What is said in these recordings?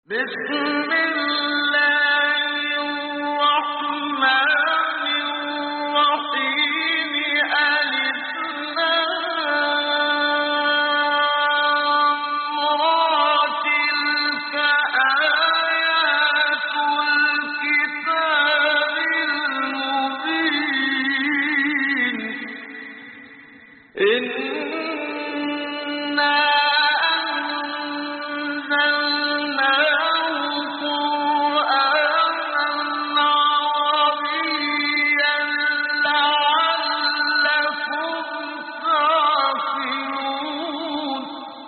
بسم الله الرحمن الرحيم ألف لام را تلك آيات الكتاب المبين إنا أنزلناه قرآنا عربيا لعلكم تعقلون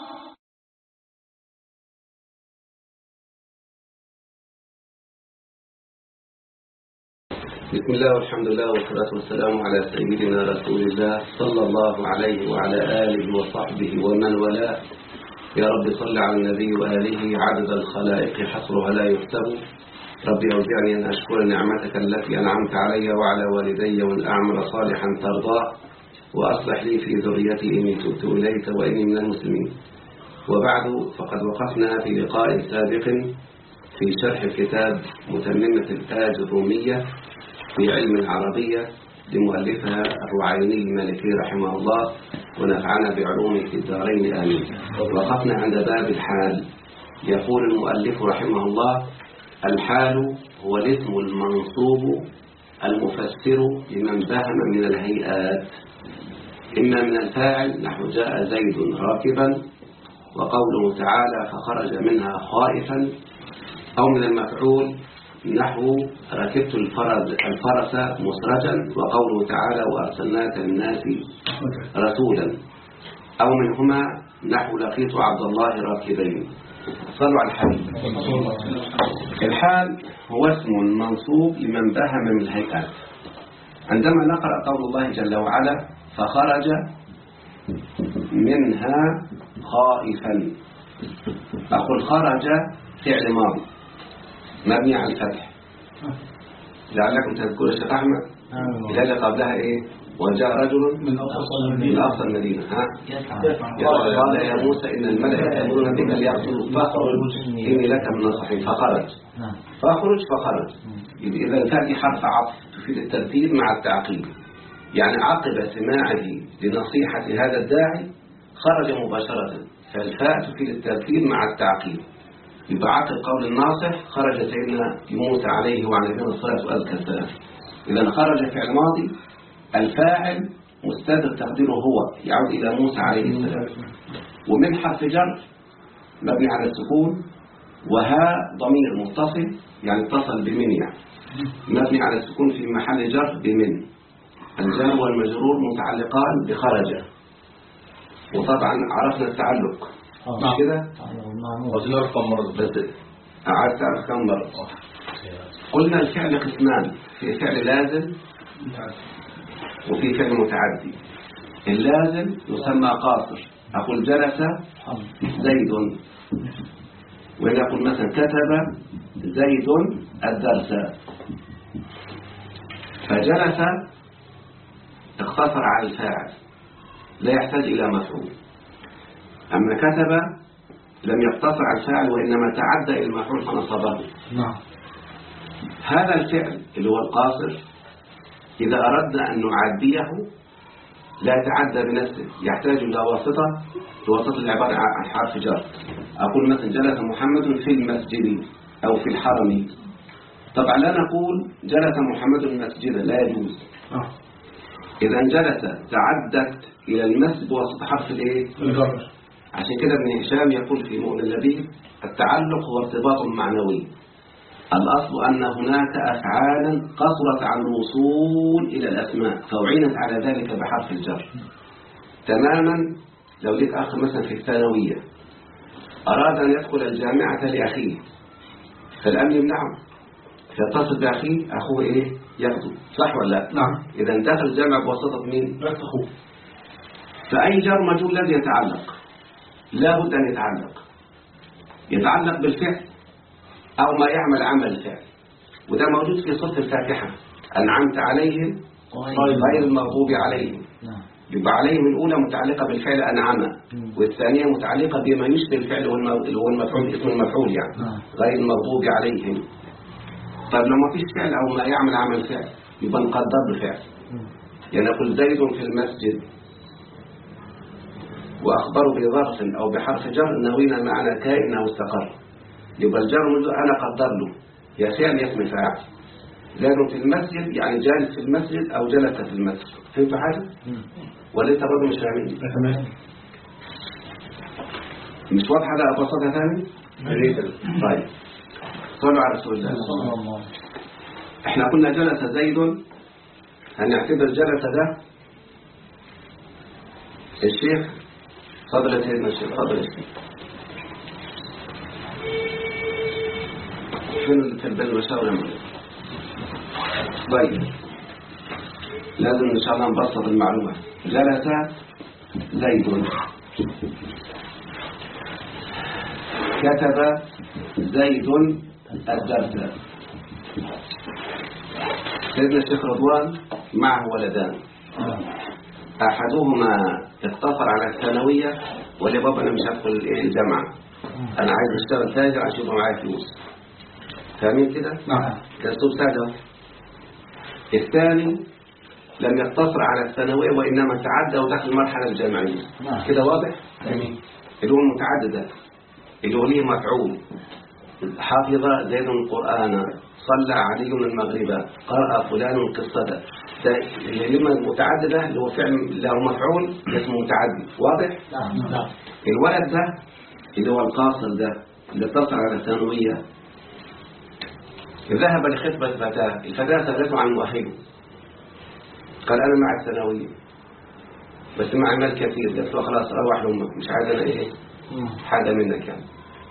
بسم الله والحمد لله والصلاة والسلام على سيدنا رسول الله صلى الله عليه وعلى آله وصحبه ومن والاه يا رب صل على النبي وآله عدد الخلائق حصرها لا يكتب ربي أوزعني أن أشكر نعمتك التي أنعمت علي وعلى والدي وأن أعمل صالحا ترضاه وأصلح لي في ذريتي إني تبت إليك وإني من المسلمين وبعد فقد وقفنا في لقاء سابق في شرح كتاب متممة الآج الرومية في علم العربية لمؤلفها الرعيني المالكي رحمه الله ونفعنا بعلومه في الدارين آمين وقفنا عند باب الحال يقول المؤلف رحمه الله الحال هو الاسم المنصوب المفسر لمن بهم من الهيئات إما من الفاعل نحو جاء زيد راكبا وقوله تعالى فخرج منها خائفا أو من المفعول نحو ركبت الفرس, الفرس مسرجا وقوله تعالى وأرسلناك للناس رسولا أو منهما نحو لقيت عبد الله راكبين صلوا على الحبيب الحال هو اسم منصوب لمن بهم من الهيئات عندما نقرأ قول الله جل وعلا فخرج منها خائفا أقول خرج فعل ماضي مبني على الفتح لعلكم تذكروا الشيخ أحمد إذا قبلها إيه وجاء رجل من أقصى من المدينة أقصى المدينة ها قال يا موسى إن الملأ يأمرون بك ليقتلوك فاخرج إني لك من الناصحين فخرج نعم فاخرج فخرج إذا كان حرف عطف تفيد الترتيب مع التعقيب يعني عقب سماعه لنصيحة هذا الداعي خرج مباشرة فالفاء تفيد الترتيب مع التعقيب يبقى عقب قول الناصح خرج سيدنا موسى عليه وعلى نبينا الصلاة وأزكى السلام إذا خرج فعل ماضي الفاعل مستتر تقديره هو يعود إلى موسى عليه السلام ومن حرف جر مبني على السكون وها ضمير متصل يعني اتصل بمن يعني مبني على السكون في محل جر بمن الجار والمجرور متعلقان بخرج وطبعا عرفنا التعلق مش كده عاوزين نرقم مرة بس قعدت تعرف كم مرة قلنا الفعل قسمان في فعل لازم وفي فعل متعدي اللازم يسمى قاصر أقول جلس زيد وإذا أقول مثلا كتب زيد الدرس فجلس اقتصر على الفاعل لا يحتاج إلى مفعول أما كتب لم يقتصر على الفاعل وإنما تعدى إلى المفعول فنصبه نعم هذا الفعل اللي هو القاصر إذا أردنا أن نعديه لا يتعدى بنفسه يحتاج إلى واسطة الواسطة العبارة عن حرف جر أقول مثلا جلس محمد في المسجد أو في الحرم طبعا لا نقول جلس محمد المسجد لا يجوز نعم إذا جلس تعدت إلى المسجد بواسطة حرف الإيه؟ الجر عشان كده ابن هشام يقول في مؤمن اللبيب التعلق هو ارتباط معنوي الأصل أن هناك أفعالا قصرت عن الوصول إلى الأسماء فأعينت على ذلك بحرف الجر تماما لو لك أخ مثلا في الثانوية أراد أن يدخل الجامعة لأخيه فالأمن يمنعه فيتصل بأخيه أخوه إيه ياخده صح ولا لا نعم إذا دخل الجامعة بواسطة مين لا تخوف فأي جر مجهول الذي يتعلق لا بد أن يتعلق يتعلق بالفعل أو ما يعمل عمل الفعل وده موجود في صوت الفاتحة أنعمت عليهم غير المغضوب عليهم نعم يبقى عليهم الأولى متعلقة بالفعل أنعم والثانية متعلقة بما يشبه الفعل والم- اللي هو المفعول اسم المفعول يعني نعم. غير المغضوب عليهم طيب لو ما فيش فعل أو ما يعمل عمل فعل يبقى نقدر له فعل يعني نقول زيد في المسجد وأخبروا بظرف أو بحرف جر نوينا معنى كائن أو استقر يبقى الجر منذ أنا قدر له يا فعل يا اسم فاعل زيد في المسجد يعني جالس في المسجد أو جلس في المسجد فهمتوا حاجة؟ ولا لسه برضه مش فاهمين؟ تمام مش واضحة ده أبسطها ثاني؟ طيب صلوا على رسول الله صلى الله احنا قلنا جلس زيد هنعتبر جلس ده الشيخ فضل يا سيدنا الشيخ فضل يا شيخ فين اللي في البال المشاور يا مولانا؟ طيب لازم ان شاء الله نبسط المعلومة جلس زيد كتب زيد الدرس سيدنا الشيخ رضوان معه ولدان أحدهما اقتصر على الثانوية وقال لي بابا أنا مش هدخل الإيه الجامعة أنا عايز أشتغل تاجر عشان يبقى معايا فلوس فاهمين كده؟ نعم ده أسلوب سهل الثاني لم يقتصر على الثانوية وإنما تعدى ودخل المرحلة الجامعية نعم. كده واضح؟ جميل اللي هو المتعدد ده اللي هو ليه مفعول حافظ زيد القرآن صلى علي المغرب قرأ فلان القصة ده ده اللي لما متعددة اللي هو فعل له مفعول اسمه متعدد واضح؟ نعم نعم الولد ده اللي هو القاصر ده اللي اتصل على الثانوية ذهب لخطبة فتاة الفتاة سألته عن مؤهله قال أنا مع الثانوية بس معي مال كثير قالت له خلاص أروح لأمك مش عايز أنا إيه حاجة منك يعني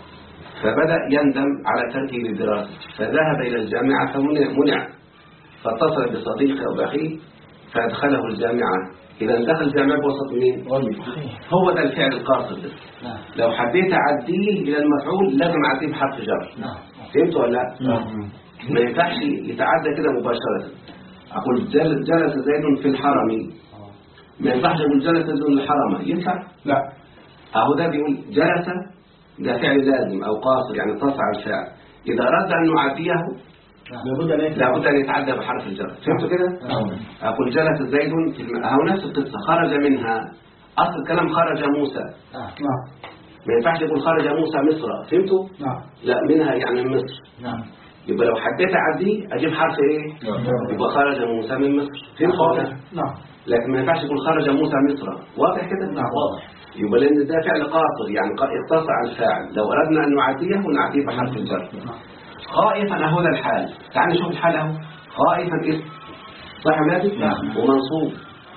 فبدأ يندم على تركه للدراسة فذهب إلى الجامعة فمنع منع فاتصل بصديقه أو بأخيه فأدخله الجامعة إذا دخل الجامعة بوسط مين؟ هو ده الفعل القاصر ده نعم لو حبيت أعديه إلى المفعول لازم أعديه بحرف جر نعم فهمت ولا لا؟ نعم ما ينفعش يتعدى كده مباشرة أقول جل- جلس زيد في الحرم ما ينفعش أقول جلس زيد في الحرم ينفع؟ لا أهو ده بيقول جلس ده فعل لازم أو قاصر يعني اتصل على الفعل إذا أردنا أن نعديه لابد ان لابد أن يتعدى بحرف الجر فهمتوا كده؟ نعم أقول جلس زيد في الم... أهو نفس القصة خرج منها أصل الكلام خرج موسى نعم ما ينفعش يقول خرج موسى مصر فهمتوا؟ نعم لا منها يعني من مصر نعم يبقى لو حبيت أعديه أجيب حرف إيه؟ يبقى خرج موسى من مصر فهمت ولا لا؟ نعم لكن ما ينفعش يقول خرج موسى مصر واضح كده؟ نعم واضح يبقى لأن ده فعل قاصر يعني ق- اقتصر على الفاعل لو أردنا أن نعديه نعديه بحرف الجر خائفا أهو ده الحال تعال نشوف الحال أهو خائفا اسم صح مالك؟ نعم. ومنصوب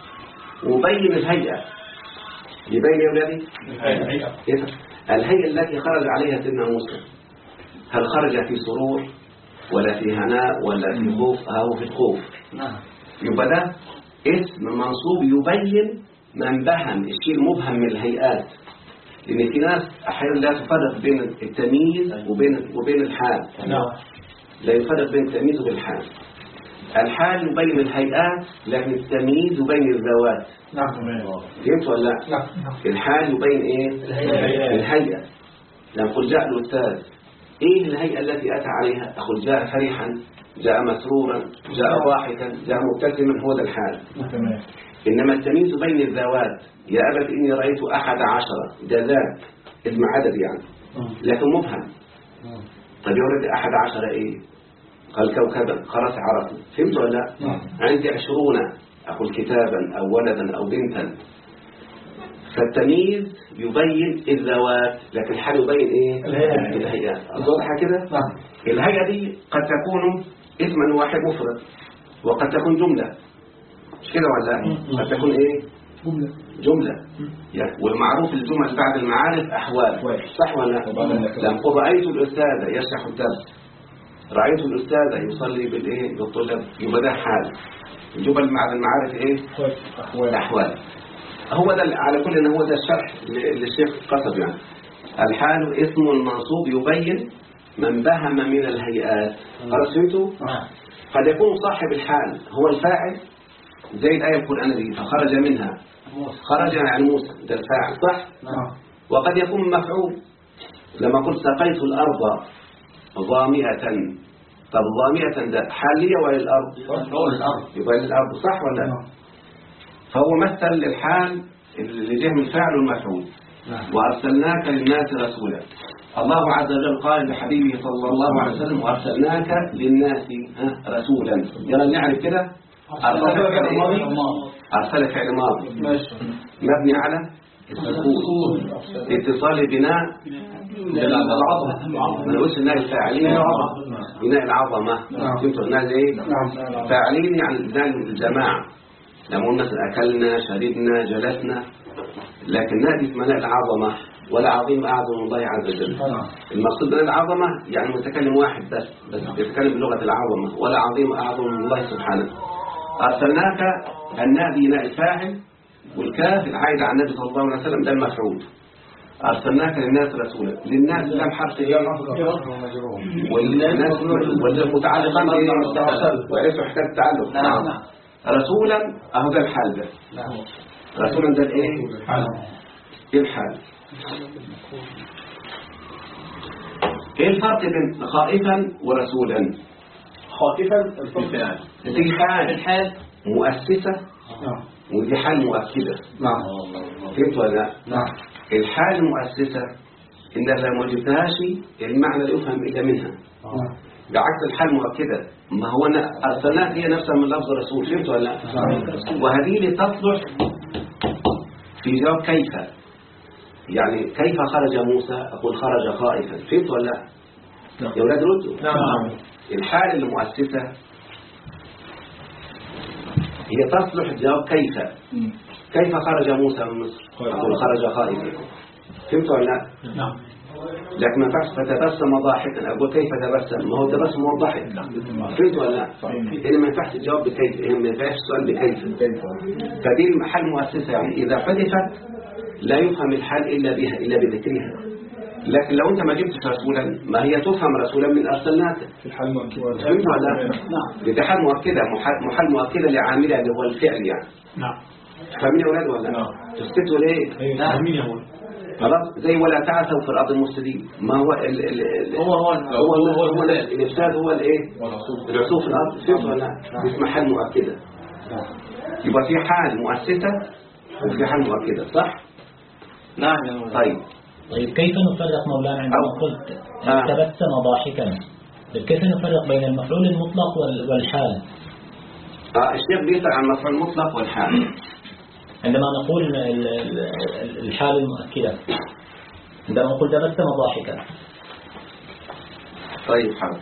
وبين الهيئة يبين يا ولادي إيه؟ الهيئة التي خرج عليها سيدنا موسى هل خرج في سرور ولا في هناء ولا في خوف أو في الخوف نعم يبقى ده اسم منصوب يبين من بهم الشيء المبهم من الهيئات لأن في ناس أحيانا لا تفرق بين التمييز وبين وبين الحال نعم لا يفرق بين التمييز وبالحال الحال يبين الهيئات لكن التمييز يبين الذوات نعم فهمت ولا لا؟ نعم الحال يبين ايه الهيئة. الهيئة لما قل جاء الأستاذ ايه الهيئة التي أتى عليها أقول جاء فرحا جاء مسرورا جاء ضاحكا جاء مبتسما هو ده الحال تمام إنما التمييز بين الذوات يا أبت إني رأيت أحد عشر ده ذات اسم عدد يعني لكن مبهم طب يا ولد أحد عشر إيه قال كوكبا خلاص عرفنا فهمت ولا لا نعم. عندي عشرون أقول كتابا أو ولدا أو بنتا فالتمييز يبين الذوات لكن الحال يبين إيه الهيئات. الهيئات واضحة كده نعم الهيئة دي قد تكون اسما واحد مفرد وقد تكون جملة مش كده ولا مم. قد تكون ايه جملة جملة يعني والمعروف الجمل بعد المعارف أحوال كويس. صح ولا وبعد لا النكرات. لما قل رأيت الأستاذ يشرح الدرس رأيت الأستاذ يصلي بالإيه بالطلاب يبقى ده حال الجمل بعد المعارف إيه كويس أحوال الأحوال هو ده على كل إن هو ده الشرح اللي الشيخ قصد يعني الحال اسم منصوب يبين من بهم من الهيئات خلاص فهمتوا؟ نعم قد يكون صاحب الحال هو الفاعل زي الآية القرآنية دي فخرج منها خرج يعني موسى ده الفاعل صح نعم وقد يكون مفعول لما قلت سقيت الأرض ظامئة طب ظامئة ده حالية ولا الأرض مفعول الأرض يبقى للأرض صح ولا لا نعم فهو مثل للحال اللي جه من الفاعل والمفعول نعم وأرسلناك للناس رسولا الله عز وجل قال لحبيبه صلى الله عليه وسلم وأرسلناك للناس ها، رسولا يلا نعرف كده أرسلك فعل إيه؟ أرسلك فعل ماضي ماشي مبني على السكون اتصال بناء العظمة ما نقولش بناء الفاعلين بناء العظمة نعم. فهمتوا بناء ايه نعم فاعلين يعني بناء الجماعة لما قلنا مثلا أكلنا شربنا جلسنا لكن نأتي في بناء العظمة ولا عظيم أعظم من الله عز وجل نعم المقصود بناء العظمة يعني متكلم واحد بس بس يتكلم بلغة العظمة ولا عظيم أعظم من الله سبحانه أرسلناك الناء بناء الفاعل والكاف العائد على النبي صلى الله عليه وسلم ده المفعول أرسلناك للناس رسولا للناس لم حرف إيه والناس والمتعلقان بإيه؟ وعرفوا حكاية التعلق نعم. رسولا أهو ده الحال ده نعم رسولا ده الإيه؟ إيه الحال إيه الفرق بين خائفا ورسولا خاطفا الفعل دي حال الحال مؤسسة نعم ودي حال مؤكدة نعم فهمت ولا لا؟ نعم الحال المؤسسة إنها لو ما جبتهاش المعنى لا يفهم إلا منها نعم بعكس الحال المؤكدة ما هو أنا أرسلناك هي نفسها من لفظ الرسول فهمت ولا لا؟ نعم. وهذه لتصلح في جواب كيف يعني كيف خرج موسى أقول خرج خائفا فهمت ولا لا؟ يا أولاد ردوا نعم الحال المؤسسة هي تصلح جواب كيف كيف خرج موسى من مصر أقول خرج خائفا فهمت ولا لا؟ نعم لكن ما ينفعش فتبسم ضاحكا أقول كيف تبسم ما هو التبسم هو الضحك فهمت ولا لا؟ إذا ما ينفعش تجاوب بكيف إذا ما ينفعش السؤال بكيف فدي المحل مؤسسة يعني إذا حذفت لا يفهم الحال إلا بها إلا بذكرها لكن لو أنت ما جبتش رسولا ما هي تفهم رسولا من أرسلناك في الحال مكتوب فهمت ولا لا؟ نعم دي حال مؤكدة محل, محل مؤكدة لعاملها اللي هو الفعل يعني نعم فاهمين يا أولاد ولا لا؟ نعم. تسكتوا ليه؟ نعم مين يقول خلاص زي ولا تعثوا في الأرض المفسدين ما هو ال ال ال هو هو هو ال- هو هو ال- الإفساد هو الإيه؟ والرسول العصوف في الأرض فهمت ولا لا؟ اسمها حال مؤكدة يبقى في حال مؤسسة وفي حال مؤكدة صح؟ نعم يا مولانا طيب طيب كيف نفرق مولانا عندما أو- قلت آه. تبسم ضاحكا طيب كيف نفرق بين المفعول المطلق وال- والحال آه الشيخ بيسأل عن المفعول المطلق والحال عندما نقول ال- ال- ال- الحال المؤكدة عندما نقول تبسم ضاحكا طيب حاضر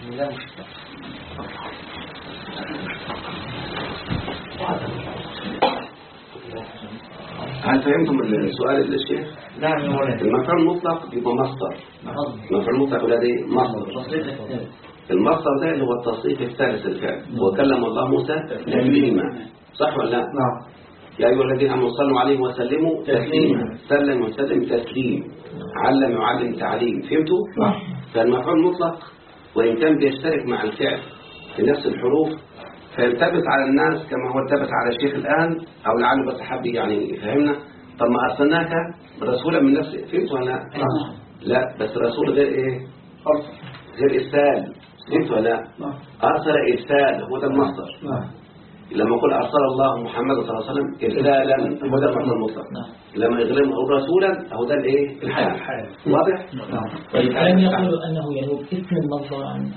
هل فهمتم السؤال الشيخ؟ نعم يا مولانا المفعول المطلق يبقى مصدر المفعول المطلق ولا دي مصدر المصدر ده اللي هو التصريف الثالث الفعل وكلم الله موسى تكليما صح ولا لا؟ نعم يا أيها الذين آمنوا صلوا عليه وسلموا تسليما سلم وسلم تسليم علم يعلم تعليم فهمتوا؟ نعم. فالمفعول المطلق وإن كان بيشترك مع الفعل في نفس الحروف فيلتبس على الناس كما هو التبس على الشيخ الآن أو لعله بس حب يعني يفهمنا طب ما أرسلناك رسولا من نفسه فهمت ولا لا؟ نعم. لا بس الرسول غير إيه؟ غير إرسال فهمت ولا لا؟ نعم أرسل إرسال هو ده المصدر نعم لما يقول أرسل الله محمد صلى الله عليه وسلم إرسالا هو ده المعنى المطلق نعم. لما يغلم أو رسولا هو ده الإيه الحال الحال. واضح نعم طيب ألم يقولوا أنه ينوب اسم المصدر عن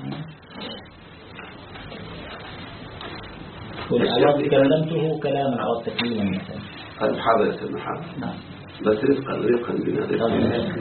والأعراض كلمته كلاما عرض تكليما مثلا طيب حاضر يا سيدنا حاضر نعم بس رزقا رزقا بنا رزقا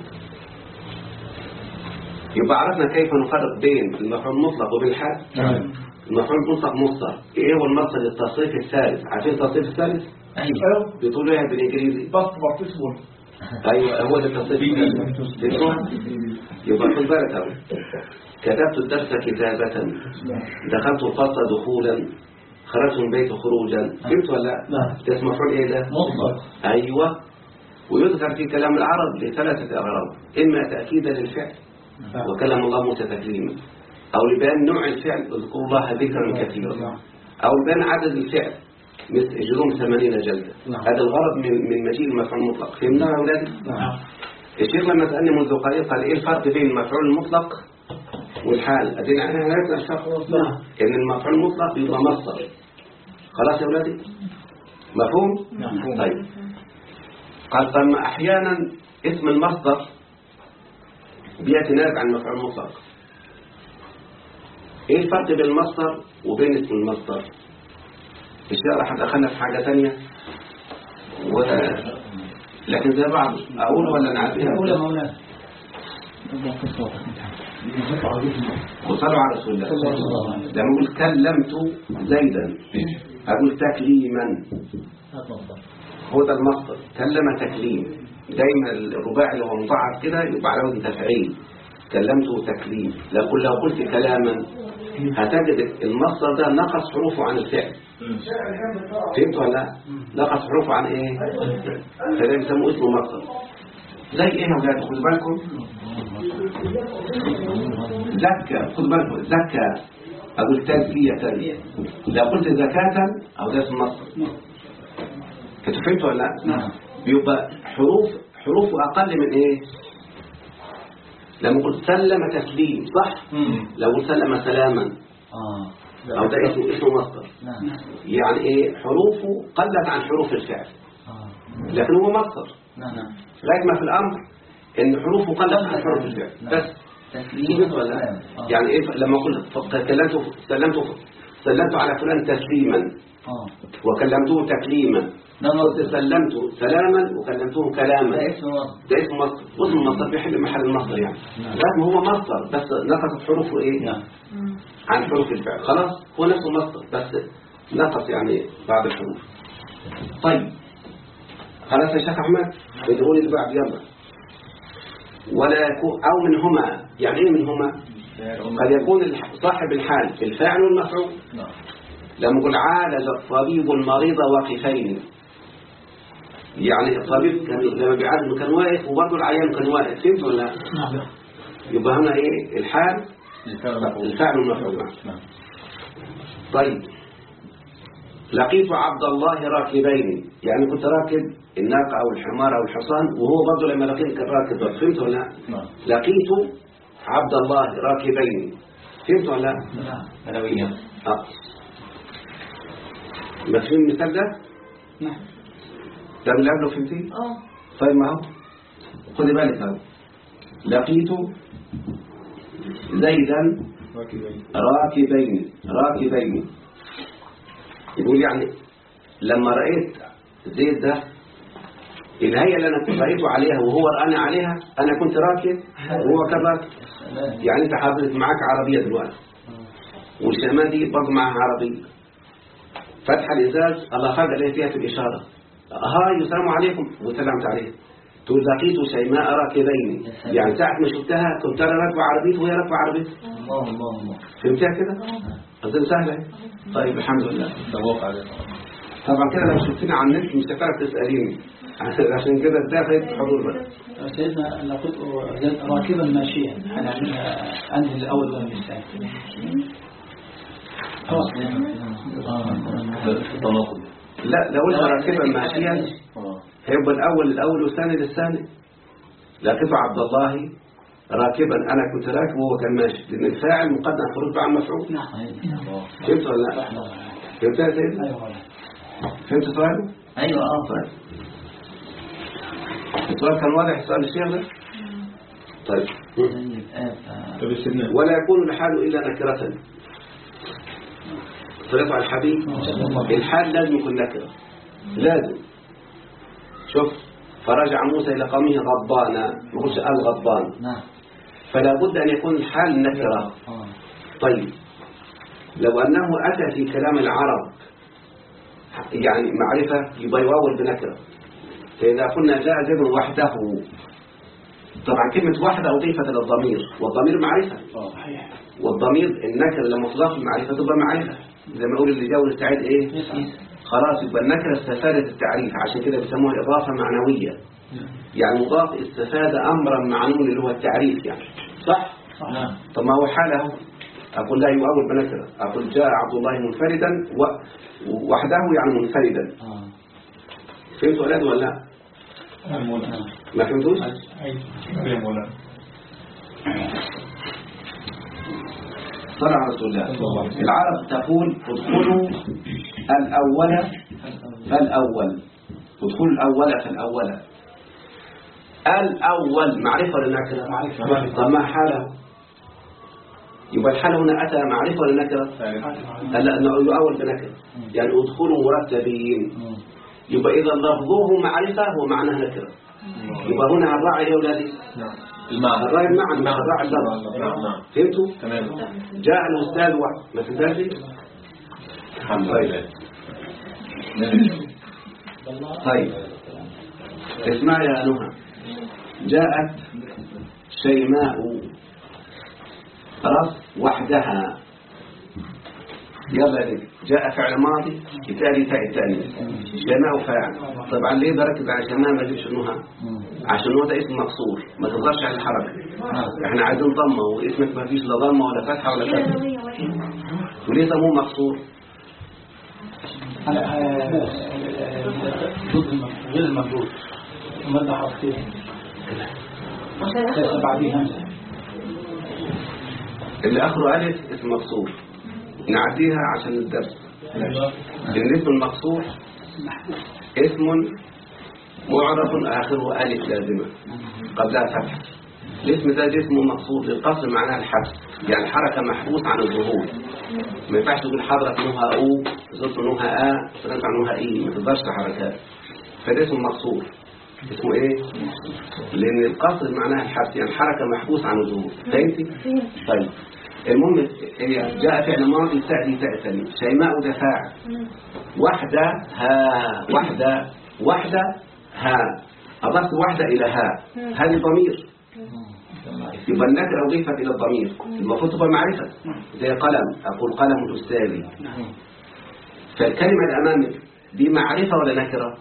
يبقى عرفنا كيف نفرق بين المفعول المطلق وبين الحال نعم المفعول المطلق مصدر ايه هو المصدر التصريف الثالث عارفين التصريف الثالث ايوه بيقولوا ايه بالانجليزي بس بارتيسيبل ايوه هو ده التصريف الثالث تسمع؟ يبقى خد بالك اهو كتبت الدرس كتابة دخلت الفصل دخولا خرجت من البيت خروجا فهمت ولا لا؟ نعم. ده اسمه مفعول ايه ده؟ مطلق ايوه ويذكر في كلام العرب لثلاثة أغراض إما تأكيدا للفعل وكلم الله موسى تكريما أو لبيان نوع الفعل اذكروا الله ذكرا كثيرا أو لبيان عدد الفعل مثل اجرهم ثمانين جلدة نعم. هذا الغرض من من مجيء المفعول المطلق فهمنا يا أولادي؟ نعم الشيخ لما سألني منذ قليل قال إيه الفرق بين المفعول المطلق والحال أدينا احنا عرفنا الفرق نعم. إن المفعول المطلق يبقى مصدر خلاص يا أولادي مفهوم؟ نعم. طيب قال طب ما أحيانا اسم المصدر بيأتي نائب عن المفعول المطلق إيه الفرق بين المصدر وبين اسم المصدر؟ الشيء راح دخلنا في حاجة ثانية و... لكن زي بعض أقول ولا نعديها أقول يا مولانا وصلوا على رسول الله صلى الله عليه وسلم. لما أقول كلمت زيدا أقول تكليما هذا مصدر هو ده المصدر كلم تكليم دايما الرباعي اللي هو مضاعف كده يبقى على وزن تفعيل كلمته تكليم لو لو قلت كلاما هتجد المصدر ده نقص حروفه عن الفعل فهمت ولا لا؟ نقص حروفه عن ايه فده بيسموه اسمه مصدر زي ايه يا ولاد خدوا بالكم زكى خدوا بالكم زكى اقول تزكية لو قلت زكاة او ده اسم مصدر انتوا فهمتوا ولا لا؟ نعم. بيبقى حروف حروفه اقل من ايه لما قلت سلم تسليم صح لو قلت سلم سلاما اه او ده اسمه اسمه مصدر نعم يعني ايه حروفه قلت عن حروف الفعل اه لكن هو مصدر نعم نعم لكن ما في الامر ان حروفه قلت عن حروف الفعل بس فهمت ولا لا؟ آه. يعني ايه لما قلت كلمته سلمته سلمت على فلان تسليما اه وكلمته تكليما ده قلت مصدر سلمت سلاما وكلمته كلاما ده اسم مصدر ده اسم مصدر واسم المصدر بيحل محل المصدر يعني نعم. لكن هو مصدر بس نقصت حروفه ايه نعم عن حروف الفعل خلاص هو نفسه مصدر بس نقص يعني بعض الحروف طيب خلاص يا شيخ احمد ادعوا لي بعد يلا ولا يكون او منهما يعني ايه منهما قد يكون الح- صاحب الحال الفاعل والمفعول نعم لما يقول عالج الطبيب المريض واقفين يعني الطبيب كان لما بيعالج كان واقف وبرضه العيان كان واقف فهمت ولا لا؟ نعم يبقى هنا ايه الحال الفعل والمفعول نعم طيب لقيت عبد الله راكبين يعني كنت راكب الناقة أو الحمار أو الحصان وهو برضه لما لقيت كان راكب برضه. فهمت ولا لا؟ نعم لقيت عبد الله راكبين فهمت ولا لا؟ نعم ألوية اه مفهوم المثال ده؟ نعم ده اللي قبله فهمتيه؟ اه طيب ما هو خدي بالك اهو لقيت زيدا راكبين راكبين يقول يعني لما رأيت زيد ده الهيئة اللي أنا كنت رأيته عليها وهو رآني عليها أنا كنت راكب وهو كان راكب سلام يعني أنت حضرتك معاك عربية دلوقتي والشمال دي برضه معاها عربية فتح الإزاز الله فجأة لقيت فيها في الإشارة هاي السلام عليكم وسلمت عليه تقول لقيت شيماء راكبين يعني ساعة ما شفتها كنت أنا راكب عربيته وهي راكبة عربيته الله الله الله فهمتها كده؟ أظن سهلة أهي. طيب الحمد لله ده واقع ده طبعا كده لو شفتني على النت مش هتعرف تسأليني عشان كده ده فايت حضور بقى سيدنا أنا كنت راكبا ماشيا هنعملها أنهي الأول ولا الثاني خلاص تناقض لا لو قلت راكبا ماشيا اه هيبقى الأول الأول والثاني للثاني لكن عبد الله راكبا أنا كنت راكب وهو كان ماشي لأن الفاعل مقدم على الفروض عن مفعول نعم فهمت ولا لا؟ فهمتها يا سيدي؟ أيوة فهمت سؤاله؟ ايوه اه طيب السؤال كان واضح سؤال الشيخ ده؟ طيب طيب ولا يكون الحال إلا نكرة صليت على الحبيب الحال لازم يكون نكرة لازم شوف فرجع موسى إلى قومه غضبانا ما قلتش قال غضبان نعم فلا بد أن يكون الحال نكرة اه طيب لو أنه أتى في كلام العرب يعني معرفة يبقى يؤول بنكرة فإذا قلنا جاء زيد وحده طبعا كلمة وحده أضيفت إلى الضمير والضمير معرفة صحيح والضمير النكرة لما تضاف المعرفة تبقى معرفة زي ما يقول اللي جاول السعيد إيه خلاص يبقى النكرة استفادت التعريف عشان كده بيسموها إضافة معنوية يعني مضاف استفاد أمرا معنون اللي هو التعريف يعني صح؟ نعم طب ما هو حاله أقول لا يؤول بنكرة أقول جاء عبد الله منفردا و- وحده يعني منفردا آه. فهمت ولاد ولا لا؟ ما فهمتوش؟ صلى على رسول الله العرب تقول ادخلوا الأول فالأول ادخلوا الأول فالأول الأول معرفة ولا نكرة؟ معرفة. طب ما حاله؟ يبقى الحال هنا أتى معرفة ولا نكرة؟ لا أنه يؤول بنكرة يعني ادخلوا مرتبين مم. يبقى إذا لفظه معرفة ومعناه نكرة يبقى هنا الراعي يا أولادي المعنى الراعي المعنى مش الراعي اللفظ نعم نعم فهمتوا؟ تمام جاء الأستاذ واحد ما فهمتش؟ الحمد طيب. لله طيب اسمع يا نهى جاءت شيماء خلاص وحدها يلا يا بنت. جاء فعل ماضي التالي تاء التاني شيماء فاعل طبعا ليه بركز على شيماء ما اجيبش نهى مم. عشان هو ده اسم مقصور ما تظهرش على الحركه احنا عايزين ضمه واسمك ما فيش لا ضمه ولا فتحه ولا كسر وليه سموه مقصور أنا آه، ضد الم- غير المردود ومادة حرفين ليس بعديه همزة اللي اخره الف اسم مقصور نعديها عشان الدرس الاسم المقصور اسم معرف اخره الف لازمه قبلها فتح الاسم ده اسمه مقصور للقصر معناها الحبس يعني حركه محبوس عن الظهور ما ينفعش تقول حضرت نوها او زرت نوها ا تنفع نوها اي ما تقدرش حركات فده اسمه مقصور اسمه ايه لان القصر معناها الحبس يعني حركه محبوس عن الظهور فهمتي طيب المهم هي جاء فعل ماضي تأتي تأتي شيماء ده فاعل وحدة ها وحدة وحدة ها أضفت وحدة إلى ها هذه ضمير يبقى النكرة أضيفت إلى الضمير المفروض تبقى معرفة زي قلم أقول قلم الأستاذ فالكلمة اللي أمامك دي معرفة ولا نكرة؟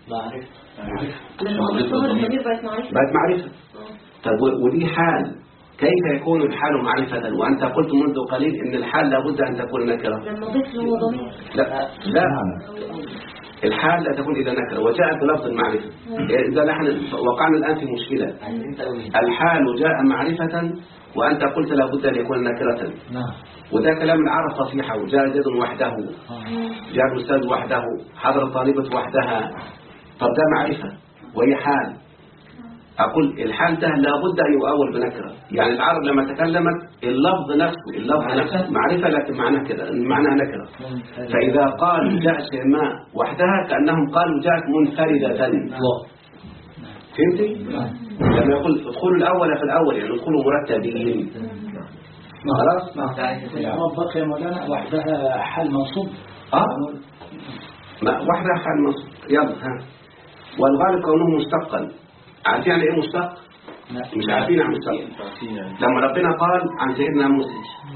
لما تصور الضمير بقت معرفة بقت معرفة طب و- ودي حال كيف يكون الحال معرفة وأنت قلت منذ قليل إن الحال لابد أن تكون نكرة لما ضيف له ضمير لا لا الحال لا تكون إذا نكرة وجاءت بلفظ المعرفة إذا نحن وقعنا الآن في مشكلة الحال جاء معرفة وأنت قلت لابد أن يكون نكرة نعم وده كلام العرب فصيحة وجاء زيد وحده جاء الأستاذ وحده حضر الطالبة وحدها طب ده معرفة وهي حال أقول الحال ده لابد أن يؤول بنكرة يعني العرب لما تكلمت اللفظ نفسه اللفظ نفسه معرفة لكن معناه كده معناها نكرة فإذا قالوا جاء شيماء وحدها كأنهم قالوا جاءت منفردة الله فهمتي؟ لما يقول ادخلوا الأول في الأول يعني ادخلوا مرتبين خلاص؟ الإعراب بقي يا مولانا وحدها حال منصوب اه ما واحدة حال مصر يلا ها والغالب كونه مشتقا عارفين يعني ايه مشتق؟ مش عارفين عن مشتق لما ربنا قال عن سيدنا موسى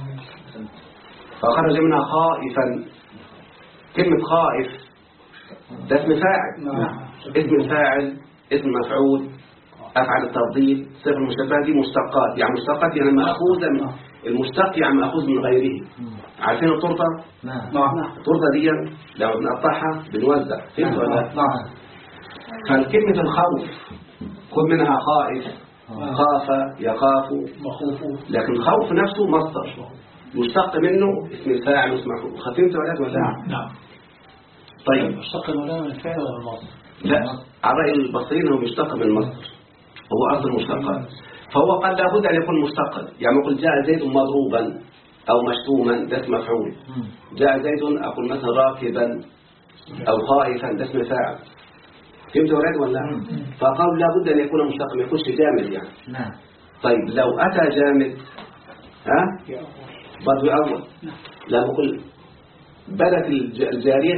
فخرج منها خائفا كلمة خائف ده اسم فاعل نعم اسم الفاعل اسم مفعول أفعل التفضيل صفة المشبهة دي مشتقات يعني مشتقات يعني مأخوذة من المشتق يعني مأخوذ من غيره عارفين التورته؟ نعم التورته دي لما بنقطعها بنوزع فهمت ولا لا؟ نعم فالكلمة الخوف خذ منها خائف خاف يخاف مخوف لكن خوف نفسه مصدر يشتق منه اسم الفاعل واسم مفعول خفيت ولا ولا لا؟ نعم طيب اشتق المولانا من الفعل ولا المصدر لا على رأي البصريين هو مشتق من المصدر هو أصل المشتقات فهو قال لابد أن يكون مشتقا يعني يقول جاء زيد مضروبا أو مشتوما ده اسم مفعول جاء زيد أقول مثلا راكبا أو خائفا ده اسم فاعل فهمت يا ولاد ولا لا؟ فقالوا لابد أن يكون مشتقا ما يكونش جامد يعني نعم طيب لو أتى جامد ها برضه أول لما أقول بدت الج- الجارية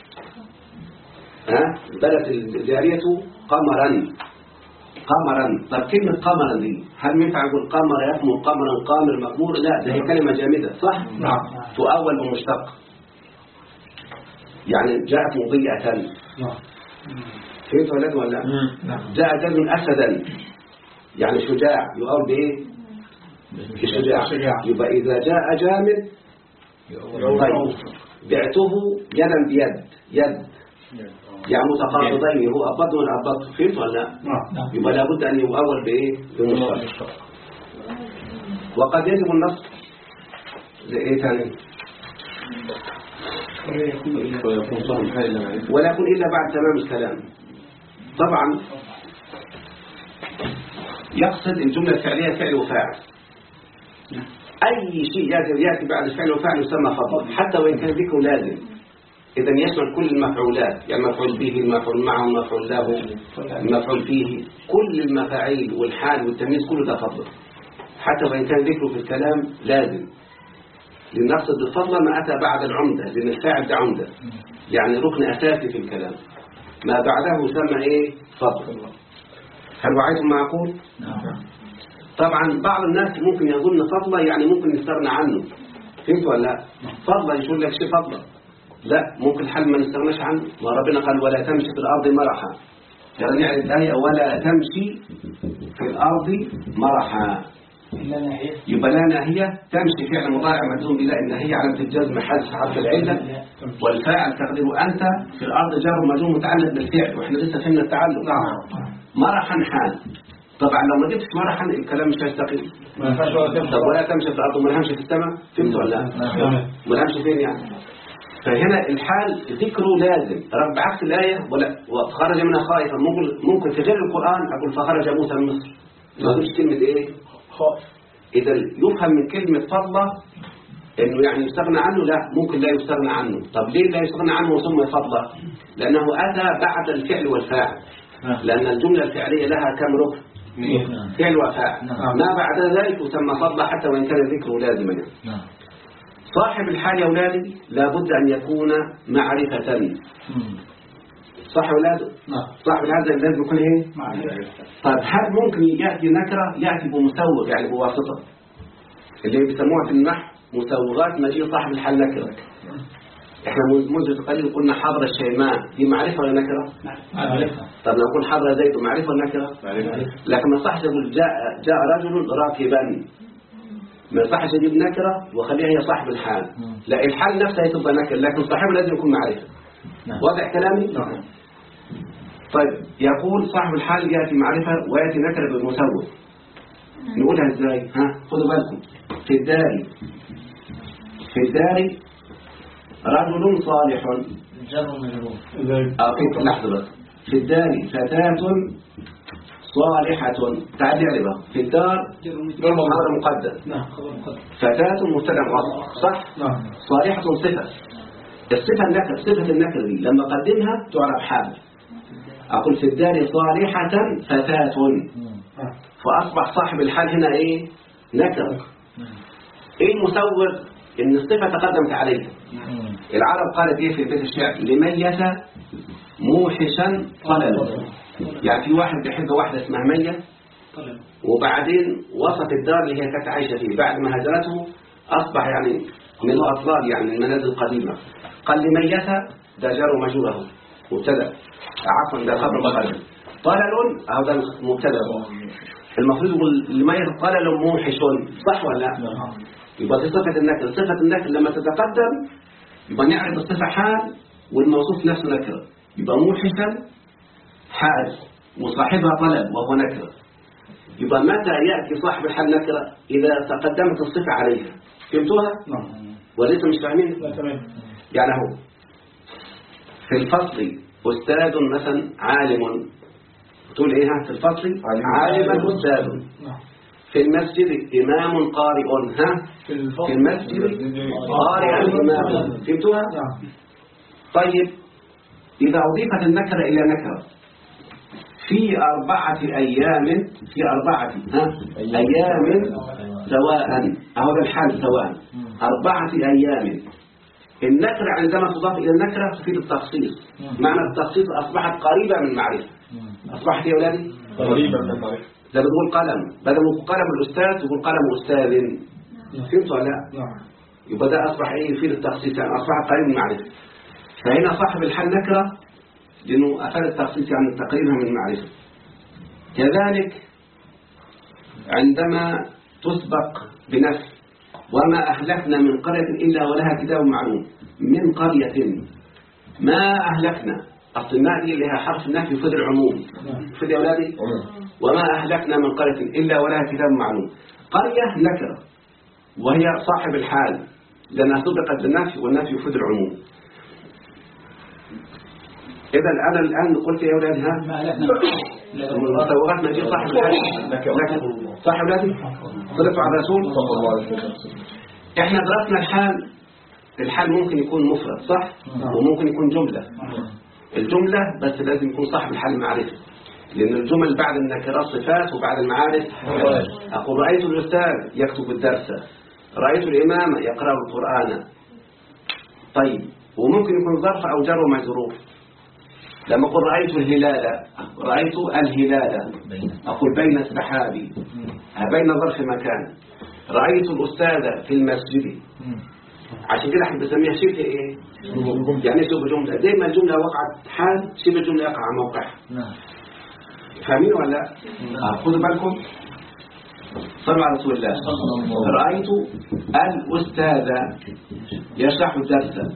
ها بدت الجارية قمرا قمرا طب كلمة قمرا دي هل ينفع نقول قمر يقمر قمرا قامر مقمور لا ده هي كلمة جامدة صح نعم تؤول بمشتق يعني جاءت مضيئة نعم فهمت ولاد ولا لا؟ جاء زيد أسدا يعني شجاع يؤول بإيه الشجاع يبقى إذا جاء جامد طيب بعته يدا بيد يد يعني متقابضين هو أبض ولا أبض فهمت ولا لا؟ نعم يبقى لابد أن يؤول بإيه؟ بمشترك وقد يجب النصب لإيه ثاني؟ ويكون صاحب حال لا يعرف ولا يكون إلا بعد تمام الكلام طبعا يقصد الجملة الفعلية فعل وفاعل أي شيء يأتي يأتي بعد الفعل وفاعل يسمى فضل حتى وإن كان ذكره لازم إذا يشمل كل المفعولات يعني المفعول به المفعول معه المفعول له المفعول فيه كل المفاعيل والحال والتمييز كله ده فضل حتى وإن كان ذكره في الكلام لازم لنقصد بالفضل ما أتى بعد العمدة لأن الفاعل ده عمدة يعني ركن أساسي في الكلام ما بعده يسمى إيه فضل هل وعيتم معقول طبعا بعض الناس ممكن يظن فضلا يعني ممكن نستغنى عنه فهمت ولا لا فضلا يقول لك شيء فضلا لا ممكن حل ما نستغناش عنه ما ربنا قال ولا تمشي في الأرض مرحا يعني نعرف الآية ولا تمشي في الأرض مرحا إلا ناحية يبقى لا ناهية تمشي فعل مضارع مجزوم بلا الناهية على الجزم حذف حرف العلة والفاعل تقدير أنت في الأرض جار مجزوم متعلق بالفعل وإحنا لسه فهمنا التعلق مرحا حال طبعا لو ما جبتش مرحا الكلام مش هيستقيم ما ينفعش ولا تمشي طب ولا تمشي في الأرض وما نمشي في السماء فهمت ولا لا؟ ما نمشي فين يعني فهنا الحال ذكره لازم رب بعكس الآية ولا وخرج منها خائفا ممكن ممكن في غير القرآن أقول فخرج موسى من مصر ما تقولش كلمة إيه إذا يفهم من كلمة فضلة إنه يعني يستغنى عنه لا ممكن لا يستغنى عنه طب ليه لا يستغنى عنه وسمي فضلة لأنه أتى بعد الفعل والفاعل لأن الجملة الفعلية لها كم ركن فعل وفاعل ما بعد ذلك يسمى فضلة حتى وإن كان ذكره لازما يعني. نعم صاحب الحال يا أولادي لابد أن يكون معرفة صح ولا لا؟ نعم صاحب الحال لازم يكون إيه؟ معرفة. طيب هل ممكن يأتي نكرة يأتي بمسوغ يعني بواسطة اللي بيسموها في النحو مسوغات مجيء صاحب الحال نكرة احنا منذ قليل قلنا حضر الشيماء دي معرفة ولا نكرة معرفة طب لو نقول حضر زيد معرفة ولا نكرة لكن ما صحش يقول جاء جاء رجل راكبا ما صحش يجيب نكرة وخليها هي صاحب الحال لا الحال نفسها تبقى نكرة لكن صاحبه لازم يكون معرفة نعم. واضح كلامي نعم. طيب يقول صاحب الحال يأتي معرفة ويأتي نكرة بالمسوغ نقولها ازاي ها خدوا بالكم في الدار في الدار رجل صالح جر مجرور أعطيك لحظة بس في الدار فتاة صالحة تعال يعرفها في الدار خبر مقدم نعم خبر مقدم فتاة مبتدا مؤخر صح نعم صالحة صفة الصفة النكر صفة النكر دي لما أقدمها تعرف حال أقول في الدار صالحة فتاة نعم. فأصبح صاحب الحال هنا إيه نكر إيه المسوغ إن الصفة تقدمت عليه العرب قالت إيه في بيت الشعر لميت موحشا طلل يعني في واحد بيحب واحدة اسمها مية طلب وبعدين وصف الدار اللي هي كانت عايشة فيه بعد ما هجرته أصبح يعني من الأطلال يعني المنازل القديمة قال لميتة ده جار مجوره مبتدا عفوا ده خبر مقدم طلل أو ده مبتدا المفروض يقول لميتة طلل موحش صح ولا لا؟ يبقى دي صفة النكرة صفة النكرة لما تتقدم يبقى نعرف الصفة حال والموصوف نفسه نكرة يبقى موحشا حال وصاحبها طلب وهو نكرة يبقى متى يأتي صاحب الحال نكرة إذا تقدمت الصفة عليها فهمتوها؟ نعم وليس مش فاهمين لا تمام يعني هو في الفصل أستاذ مثلا عالم تقول إيه ها؟ في الفصل عالما أستاذ نعم في المسجد إمام قارئ ها في الفصل في المسجد قارئا إمام فهمتوها؟ نعم طيب إذا أضيفت النكرة إلى نكرة في أربعة أيام في أربعة ها أيام سواء أهو ده الحال سواء أربعة أيام النكرة عندما تضاف إلى النكرة تفيد التخصيص معنى التخصيص أصبحت قريبة من معرفة أصبحت يا أولادي قريبا من المعرفة ده بتقول قلم بدل ما يقول قلم الأستاذ تقول قلم أستاذ فهمت ولا لا؟ نعم يبقى ده أصبح إيه يفيد التخصيص يعني أصبح قريب من المعرفة فهنا صاحب الحال نكرة لأنه أفاد التخصيص يعني تقريبها من المعرفة كذلك عندما تسبق بنفس وما أهلكنا من قرية إلا ولها كتاب معلوم من قرية ما أهلكنا أصل الماء دي اللي هي حرف النفي يفيد العموم يفيد يا أولادي وما أهلكنا من قرية إلا ولها كتاب معلوم قرية نكرة وهي صاحب الحال لأنها سبقت بالنفي والنفي يفيد العموم إذا أنا الآن قلت يا أولاد ها ما أهلكنا المتوغات ما يجي صاحب الحال لكن صاحب أولادي صلتوا على الرسول صلى الله عليه وسلم احنا درسنا الحال الحال ممكن يكون مفرد صح وممكن يكون جملة الجملة بس لازم يكون صاحب الحال معرفة لأن الجمل بعد النكرات صفات وبعد المعارف أقول رأيت الأستاذ يكتب الدرس رأيت الإمام يقرأ القرآن طيب وممكن يكون ظرف أو جر ومجرور لما أقول رأيت الهلال رأيت الهلال أقول بين سحابي بين ظرف مكان رأيت الأستاذ في المسجد عشان كده احنا بنسميها شبه ايه يعني شبه جملة زي ما الجملة وقعت حال شبه الجملة يقع على موقعها نعم فاهمين ولا لا؟ آه، خدوا بالكم صلوا على رسول الله رأيت الأستاذ يشرح الدرس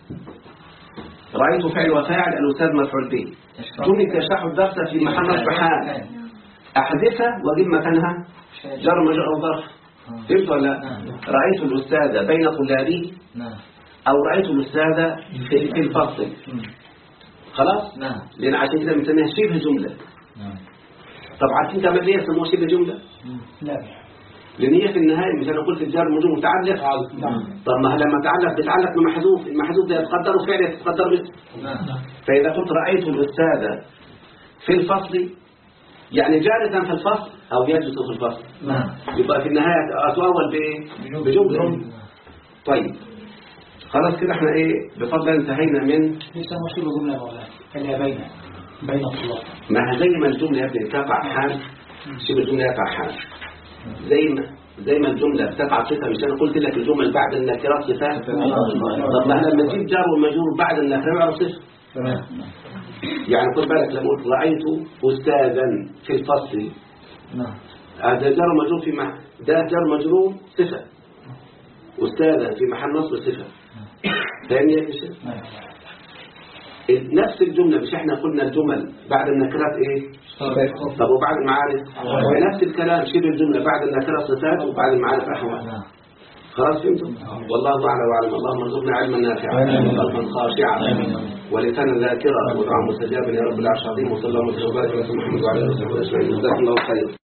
رأيت فعل وفاعل الأستاذ مفعول به جملة يشرح الدرس في محل نصب حال أحذفها وأجيب مكانها جر مجرور أو ظرف فهمت ولا لا؟ رأيت الأستاذ بين طلابه نعم أو رأيت الأستاذ في في الفصل خلاص؟ نعم لأن عشان كده بنسميها شبه جملة نعم طب عارفين كمان ليه يسموها شبه جملة؟ لا لأن هي في النهاية مش أنا قلت الجار موجود متعلق طب ما لما تعلق بتعلق بمحذوف المحذوف ده يتقدر وفعل يتقدر به نعم فإذا قلت رأيت الأستاذ في الفصل يعني جالسا في الفصل أو يجلس في الفصل نعم يبقى في النهاية أتؤول بإيه؟ بجملة طيب خلاص كده احنا ايه بفضل الله انتهينا من ليس مشهور جملة مولانا اللي هي بين بين الطلاب ما هي زي ما الجملة يا ابني تقع حال شبه الجملة يقع حال زي ما زي ما الجملة بتقع صفة مش أنا قلت لك الجمل بعد النكرات صفات طب ما احنا لما نجيب جار والمجرور بعد النكرة يعرف صفة تمام يعني خد بالك لما قلت رأيت أستاذا في الفصل نعم هذا جار مجرور في مح... ده جار مجرور صفة أستاذا في محل نصب صفة فاهمني يا شيخ؟ نفس الجملة مش احنا قلنا الجمل بعد النكرات ايه طب وبعد المعارف نفس الكلام شبه الجملة بعد النكرات صفات وبعد المعارف احوال نعم خلاص فهمتم والله اعلم واعلم اللهم ارزقنا علما نافعا وقلبا خاشعا ولسانا ذاكرا ودعاء مستجابا يا رب العرش العظيم وصلى الله وسلم وبارك على محمد وعلى اله وصحبه اجمعين جزاكم الله خير